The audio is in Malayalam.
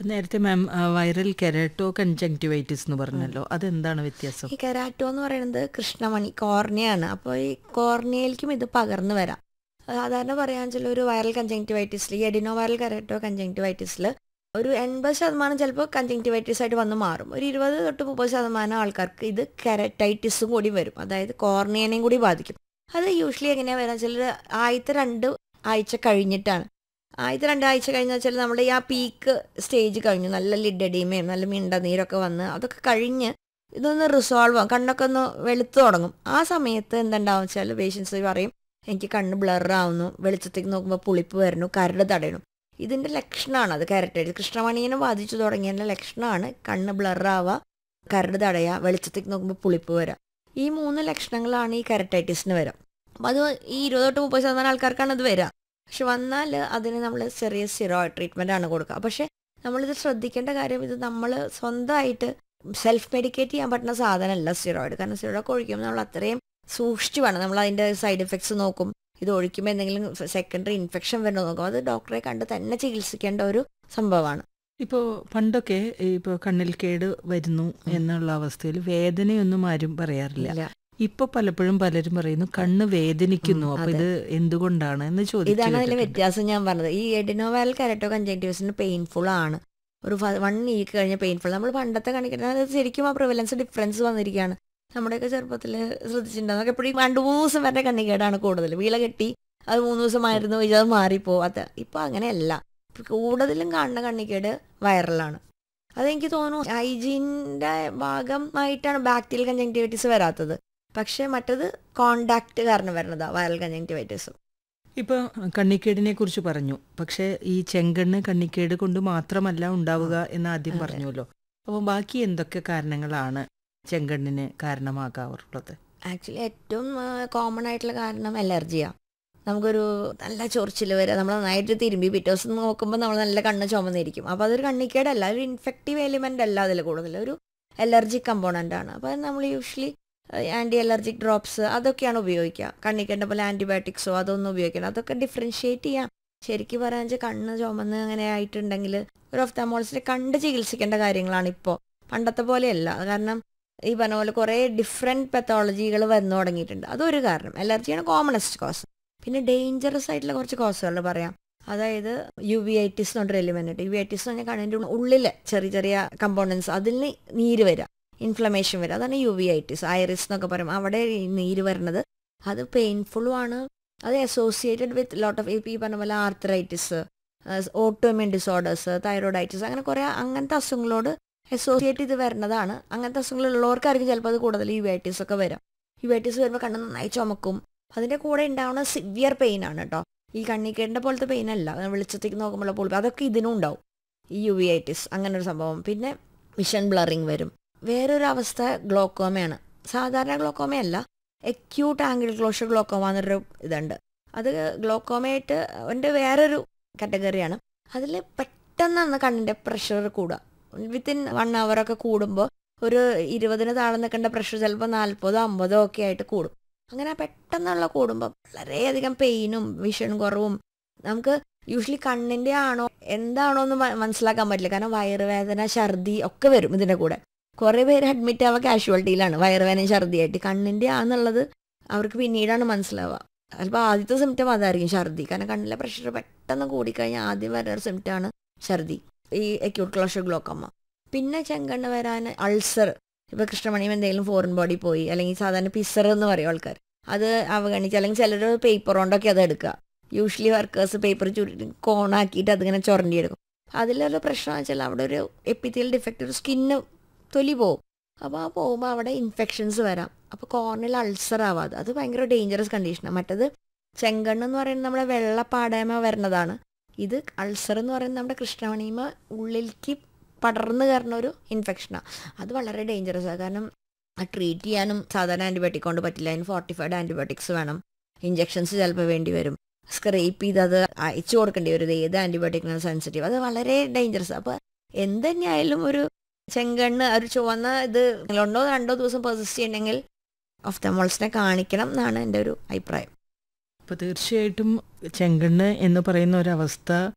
നേരത്തെ മാം വൈറൽ കെരാട്ടോ കൺജങ്ക്ടിവൈറ്റിസ് എന്ന് പറഞ്ഞല്ലോ അതെന്താണ് വ്യത്യാസം ഈ കെരാറ്റോ എന്ന് പറയുന്നത് കൃഷ്ണമണി കോർണിയാണ് അപ്പോൾ ഈ കോർണിയയിലേക്കും ഇത് പകർന്നു വരാം സാധാരണ പറയാന്ന് വെച്ചാൽ ഒരു വൈറൽ കൺജങ്ക്ടിവൈറ്റിസിൽ ഈ എഡിനോ വൈറൽ കെരാറ്റോ കൺജങ്ക്ടിവൈറ്റിസിൽ ഒരു എൺപത് ശതമാനം ചിലപ്പോൾ കൺജങ്ക്ടിവൈറ്റിസ് ആയിട്ട് വന്ന് മാറും ഒരു ഇരുപത് തൊട്ട് മുപ്പത് ശതമാനം ആൾക്കാർക്ക് ഇത് കെരറ്റൈറ്റിസും കൂടി വരും അതായത് കോർണിയനെയും കൂടി ബാധിക്കും അത് യൂഷ്വലി എങ്ങനെയാണ് വരാന്ന് വെച്ചാൽ ആദ്യത്തെ രണ്ട് ആഴ്ച കഴിഞ്ഞിട്ടാണ് ആദ്യത്തെ രണ്ടാഴ്ച കഴിഞ്ഞാൽ വെച്ചാൽ നമ്മുടെ ഈ ആ പീക്ക് സ്റ്റേജ് കഴിഞ്ഞു നല്ല ലിഡഡീമയും നല്ല മിണ്ട നീരൊക്കെ വന്ന് അതൊക്കെ കഴിഞ്ഞ് ഇതൊന്ന് റിസോൾവ് ആകും കണ്ണൊക്കെ ഒന്ന് വെളുത്തു തുടങ്ങും ആ സമയത്ത് എന്തുണ്ടാവും വെച്ചാൽ പേഷ്യൻസ് പറയും എനിക്ക് കണ്ണ് ബ്ലർ ആവുന്നു വെളിച്ചത്തേക്ക് നോക്കുമ്പോൾ പുളിപ്പ് വരുന്നു കരട് തടയണം ഇതിൻ്റെ ലക്ഷണമാണ് അത് കരട്ടൈറ്റിസ് കൃഷ്ണമണീനെ ബാധിച്ചു തുടങ്ങിയതിൻ്റെ ലക്ഷണമാണ് കണ്ണ് ബ്ലർ ആവുക കരട് തടയുക വെളിച്ചത്തേക്ക് നോക്കുമ്പോൾ പുളിപ്പ് വരിക ഈ മൂന്ന് ലക്ഷണങ്ങളാണ് ഈ കരട്ടൈറ്റിസിന് വരിക അപ്പം അത് ഈ ഇരുപത് തൊട്ട് മുപ്പത് ശതമാനം ആൾക്കാർക്കാണ് അത് വരിക പക്ഷെ വന്നാൽ അതിന് നമ്മൾ ചെറിയ സ്റ്റിറോയിഡ് ട്രീറ്റ്മെൻ്റ് ആണ് കൊടുക്കുക പക്ഷേ നമ്മളിത് ശ്രദ്ധിക്കേണ്ട കാര്യം ഇത് നമ്മൾ സ്വന്തമായിട്ട് സെൽഫ് മെഡിക്കേറ്റ് ചെയ്യാൻ പറ്റുന്ന സാധനമല്ല സ്റ്റിറോയിഡ് കാരണം സ്റ്റിറോയിഡ് ഒഴിക്കുമ്പോൾ നമ്മൾ അത്രയും സൂക്ഷിച്ചു വേണം നമ്മൾ അതിൻ്റെ സൈഡ് എഫക്ട്സ് നോക്കും ഇത് ഒഴിക്കുമ്പോൾ എന്തെങ്കിലും സെക്കൻഡറി ഇൻഫെക്ഷൻ വരുന്നോ നോക്കും അത് ഡോക്ടറെ കണ്ട് തന്നെ ചികിത്സിക്കേണ്ട ഒരു സംഭവമാണ് ഇപ്പോൾ പണ്ടൊക്കെ ഇപ്പോൾ കണ്ണിൽ കേട് വരുന്നു എന്നുള്ള അവസ്ഥയിൽ വേദനയൊന്നും ആരും പറയാറില്ല ഇല്ല ഇപ്പൊ പലപ്പോഴും പലരും പറയുന്നു കണ്ണ് വേദനിക്കുന്നു ഉം, അപ്പൊ അതെ. ഇത് എന്തുകൊണ്ടാണ് എന്ന് ചോദിച്ചു ഇതാണ് അതിലെ കേട്ടിട്ടുണ്ട്. വ്യത്യാസം ഞാൻ പറഞ്ഞത് ഈ എഡിനോവൽ കരട്ടോ കൺജങ്ക്ടിവസിന് പെയിൻഫുൾ ആണ് ഒരു വൺ വീക്ക് കഴിഞ്ഞ പെയിൻഫുൾ നമ്മൾ പണ്ടത്തെ കണിക്കുന്നത് അത് ശരിക്കും ആ പ്രിവലൻസ് ഡിഫറൻസ് വന്നിരിക്കുകയാണ് നമ്മുടെയൊക്കെ ചെറുപ്പത്തിൽ ശ്രദ്ധിച്ചിട്ടുണ്ടാകും നമുക്ക് എപ്പോഴും രണ്ട് മൂന്ന് ദിവസം വരെ കണ്ണിക്കേടാണ് കൂടുതൽ വീള കെട്ടി അത് മൂന്ന് ദിവസം ആയിരുന്നു ഇത് അത് മാറിപ്പോ അത് ഇപ്പൊ അങ്ങനെയല്ല ഇപ്പൊ കൂടുതലും കാണുന്ന കണ്ണിക്കേട് വൈറലാണ് അതെനിക്ക് തോന്നുന്നു ഹൈജീനിന്റെ ഭാഗമായിട്ടാണ് ബാക്ടീരിയൽ കൺജങ്ക്ടിവൈറ്റിസ് വരാത്തത് പക്ഷെ മറ്റത് കോണ്ടാക്ട് കാരണം വരുന്നതാ വൈറൽ കൺജങ്ക്ടിവൈറ്റിസ് ഇപ്പൊ കണ്ണിക്കേടിനെ കുറിച്ച് പറഞ്ഞു പക്ഷെ ഈ ചെങ്കണ്ണ് കണ്ണിക്കേട് കൊണ്ട് മാത്രമല്ല ഉണ്ടാവുക എന്ന് ആദ്യം അതെ. പറഞ്ഞുവല്ലോ അപ്പൊ ബാക്കി എന്തൊക്കെ കാരണങ്ങളാണ് ചെങ്കണ്ണിന് കാരണമാകാറുള്ളത് ആക്ച്വലി ഏറ്റവും കോമൺ ആയിട്ടുള്ള കാരണം അലർജിയാണ് നമുക്കൊരു നല്ല ചൊറിച്ചിൽ വരിക നമ്മൾ നന്നായിട്ട് തിരുമ്പി പിറ്റേ ദിവസം നോക്കുമ്പോൾ നമ്മൾ നല്ല കണ്ണ് ചുമന്നിരിക്കും അപ്പോൾ അതൊരു കണ്ണിക്കേടല്ല ഒരു ഇൻഫെക്റ്റീവ് എലിമെൻ്റ് അല്ല അതിൽ കൂടുതൽ ഒരു അലർജിക് കമ്പോണൻ്റ് ആണ് അപ്പോൾ നമ്മൾ യൂഷ്വലി ആൻറ്റി അലർജിക് ഡ്രോപ്സ് അതൊക്കെയാണ് ഉപയോഗിക്കുക കണ്ണിക്കേണ്ട പോലെ ആൻറ്റിബയോട്ടിക്സോ അതൊന്നും ഉപയോഗിക്കണം അതൊക്കെ ഡിഫറൻഷിയേറ്റ് ചെയ്യാം ശരിക്കും പറയാന്ന് വെച്ചാൽ കണ്ണ് ചുമന്ന് അങ്ങനെ ആയിട്ടുണ്ടെങ്കിൽ ഒരു ഒഫ്താമോളജിനെ കണ്ട് ചികിത്സിക്കേണ്ട കാര്യങ്ങളാണ് ഇപ്പോൾ പണ്ടത്തെ പോലെയല്ല കാരണം ഈ പറഞ്ഞ പോലെ കുറേ ഡിഫറെൻറ്റ് പെത്തോളജികൾ വന്നു തുടങ്ങിയിട്ടുണ്ട് അതൊരു കാരണം അലർജിയാണ് കോമണസ്റ്റ് കോസ് പിന്നെ ഡേഞ്ചറസ് ആയിട്ടുള്ള കുറച്ച് കോസുകൾ പറയാം അതായത് യു വി ഐറ്റിസ് എന്ന് പറഞ്ഞൊരു എലിമെൻ്റ് ഉണ്ട് യു വി ഐറ്റിസ് എന്ന് പറഞ്ഞാൽ കണ്ണിൻ്റെ ഉള്ളിലെ ചെറിയ ചെറിയ കമ്പോണൻസ് അതിൽ നീര് വരിക ഇൻഫ്ലമേഷൻ വരിക അതാണ് യു വി ഐറ്റിസ് ഐറിസ് എന്നൊക്കെ പറയും അവിടെ ഈ നീര് വരുന്നത് അത് പെയിൻഫുള്ളും ആണ് അത് അസോസിയേറ്റഡ് വിത്ത് ലോട്ട് ഓഫ് ഈ പറഞ്ഞ പോലെ ആർത്രൈറ്റിസ് ഓട്ടോമിൻ ഡിസോർഡേഴ്സ് തൈറോയിഡൈറ്റിസ് അങ്ങനെ കുറേ അങ്ങനത്തെ അസുഖങ്ങളോട് അസോസിയേറ്റ് ചെയ്ത് വരുന്നതാണ് അങ്ങനത്തെ അസുഖങ്ങളുള്ളവർക്കായിരിക്കും ചിലപ്പോൾ അത് കൂടുതൽ യുവൈറ്റിസ് ഒക്കെ വരാം യുവൈറ്റിസ് വരുമ്പോൾ കണ്ണ് നന്നായി ചുമക്കും അതിൻ്റെ കൂടെ ഉണ്ടാവുന്ന സിവിയർ പെയിൻ ആണ് കേട്ടോ ഈ കണ്ണിക്കേടിൻ്റെ പോലത്തെ പെയിൻ അല്ല അത് വെളിച്ചത്തേക്ക് നോക്കുമ്പോൾ പൊളിപ്പ് അതൊക്കെ ഇതിനും ഉണ്ടാവും ഈ യു വി ഐറ്റിസ് അങ്ങനെ ഒരു സംഭവം പിന്നെ വിഷൻ ബ്ലറിങ് വരും വേറൊരു അവസ്ഥ ഗ്ലോക്കോമയാണ് സാധാരണ ഗ്ലോക്കോമയല്ല എക്യൂട്ട് ആംഗിൾ ക്ലോഷർ ഗ്ലോക്കോമ എന്നൊരു ഇതുണ്ട് അത് ഗ്ലോക്കോമയായിട്ട് അതിൻ്റെ വേറൊരു കാറ്റഗറിയാണ് അതിൽ പെട്ടെന്നാണ് കണ്ണിൻ്റെ പ്രഷർ കൂടുക വിത്തിൻ വൺ ഒക്കെ കൂടുമ്പോൾ ഒരു ഇരുപതിന് താഴെ നിൽക്കേണ്ട പ്രഷർ ചിലപ്പോൾ നാൽപ്പതോ അമ്പതോ ഒക്കെ ആയിട്ട് കൂടും അങ്ങനെ പെട്ടെന്നുള്ള കൂടുമ്പോൾ വളരെയധികം പെയിനും വിഷൻ കുറവും നമുക്ക് യൂഷ്വലി കണ്ണിൻ്റെ ആണോ എന്താണോ എന്ന് മ- മനസ്സിലാക്കാൻ പറ്റില്ല കാരണം വയറുവേദന ഛർദി ഒക്കെ വരും ഇതിൻ്റെ കൂടെ കുറേ പേര് അഡ്മിറ്റ് ആവുക കാഷ്വാലിറ്റിയിലാണ് വയറുവേദനയും ഛർദിയായിട്ട് കണ്ണിൻ്റെ ആന്നുള്ളത് അവർക്ക് പിന്നീടാണ് മനസ്സിലാവുക ചിലപ്പോൾ ആദ്യത്തെ സിംറ്റം അതായിരിക്കും ഛർദി കാരണം കണ്ണിലെ പ്രഷർ പെട്ടെന്ന് കൂടിക്കഴിഞ്ഞാൽ ആദ്യം വരുന്ന ഒരു സിംറ്റമാണ് ഛർദി ഈ അക്യൂട്ട് ക്ലോഷർ ഗ്ലോക്കമ്മ പിന്നെ ചെങ്കണ്ണ് വരാൻ അൾസർ ഇപ്പോൾ കൃഷ്ണമണിയും എന്തെങ്കിലും ഫോറിൻ ബോഡി പോയി അല്ലെങ്കിൽ സാധാരണ പിസർ എന്ന് പറയും ആൾക്കാർ അത് അവഗണിച്ച് അല്ലെങ്കിൽ ചിലർ പേപ്പർ കൊണ്ടൊക്കെ അത് എടുക്കുക യൂഷ്വലി വർക്കേഴ്സ് പേപ്പർ ചുരുട്ടി കോണാക്കിയിട്ട് അതിങ്ങനെ ചുരണ്ടിയെടുക്കും അതിലൊരു പ്രശ്നം വെച്ചാൽ അവിടെ ഒരു എപ്പിത്തിയൽ ഡിഫക്റ്റ് ഒരു സ്കിന്ന് തൊലി പോവും അപ്പോൾ ആ പോകുമ്പോൾ അവിടെ ഇൻഫെക്ഷൻസ് വരാം അപ്പോൾ കോർണിൽ അൾസർ ആവാതെ അത് ഭയങ്കര ഡേഞ്ചറസ് കണ്ടീഷനാണ് മറ്റത് ചെങ്കണ്ണ് എന്ന് പറയുന്നത് നമ്മുടെ വെള്ളപ്പാടയമ വരുന്നതാണ് ഇത് അൾസർ എന്ന് പറയുന്നത് നമ്മുടെ കൃഷ്ണമണിമ ഉള്ളിലേക്ക് പടർന്നു കയറുന്ന ഒരു ഇൻഫെക്ഷനാണ് അത് വളരെ ഡേഞ്ചറസ് ആണ് കാരണം ട്രീറ്റ് ചെയ്യാനും സാധാരണ ആൻറ്റിബയോട്ടിക് കൊണ്ട് പറ്റില്ല അതിന് ഫോർട്ടിഫൈഡ് ആൻറ്റിബയോട്ടിക്സ് വേണം ഇഞ്ചെക്ഷൻസ് ചിലപ്പോൾ വേണ്ടി വരും സ്ക്രേപ്പ് ചെയ്ത് അത് അയച്ചു കൊടുക്കേണ്ടി വരും ഇത് ഏത് ആൻറ്റിബയോട്ടിക്കിനാണ് സെൻസിറ്റീവ് അത് വളരെ ഡേഞ്ചറസ് അപ്പോൾ എന്ത് തന്നെയായാലും ഒരു ചെങ്കണ്ണ് ഒരു ചുവന്ന ഇത് ഒന്നോ രണ്ടോ ദിവസം പെർസിസ്റ്റ് ചെയ്യണമെങ്കിൽ ഒഫ്തമോൾസിനെ കാണിക്കണം എന്നാണ് എൻ്റെ ഒരു അഭിപ്രായം അപ്പൊ തീർച്ചയായിട്ടും ചെങ്കണ്ണ് എന്ന് പറയുന്ന ഒരവസ്ഥ